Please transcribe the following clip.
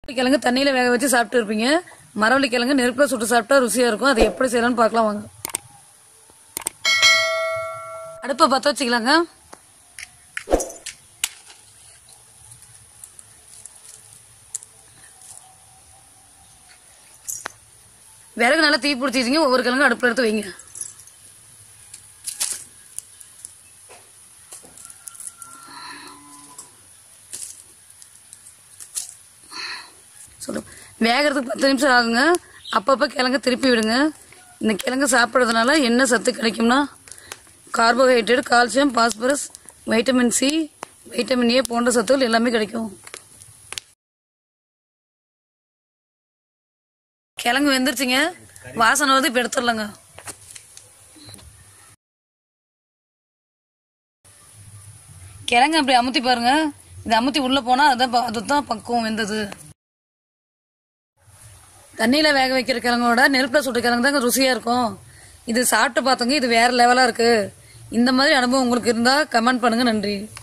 கிழங்கு தண்ணியில வேக வச்சு சாப்பிட்டு இருப்பீங்க மரவள்ளி கிழங்கு நெருப்புல சுட்டு சாப்பிட்டா ருசியா இருக்கும் அதை எப்படி செய்யலாம்னு பார்க்கலாம் வாங்க அடுப்பை பற்ற வச்சுக்கலாங்க விறகு நல்லா தீ பிடிச்சிச்சிங்க ஒவ்வொரு கிழங்கு அடுப்பில் எடுத்து வைங்க சொல்லு வேகிறதுக்கு பத்து நிமிஷம் ஆகுங்க அப்பப்போ கிழங்க திருப்பி விடுங்க இந்த கிழங்கு சாப்பிட்றதுனால என்ன சத்து கிடைக்கும்னா carbohydrate calcium phosphorus vitamin C vitamin A போன்ற சத்துக்கள் எல்லாமே கிடைக்கும் கிழங்கு வெந்துருச்சுங்க வாசனை வந்து இப்போ எடுத்துடலாங்க கிழங்கு அப்படி அமுத்தி பாருங்க இது அமுத்தி உள்ள போனா அதான் ப- அதுதான் பக்குவம் வெந்தது தண்ணியில வேக வைக்கிற கிழங்கோட நெருப்புல சுட்ட கிழங்கு தாங்க ருசியா இருக்கும் இது சாப்பிட்டு பார்த்தோங்க இது வேற லெவலா இருக்கு இந்த மாதிரி அனுபவம் உங்களுக்கு இருந்தா கமெண்ட் பண்ணுங்க நன்றி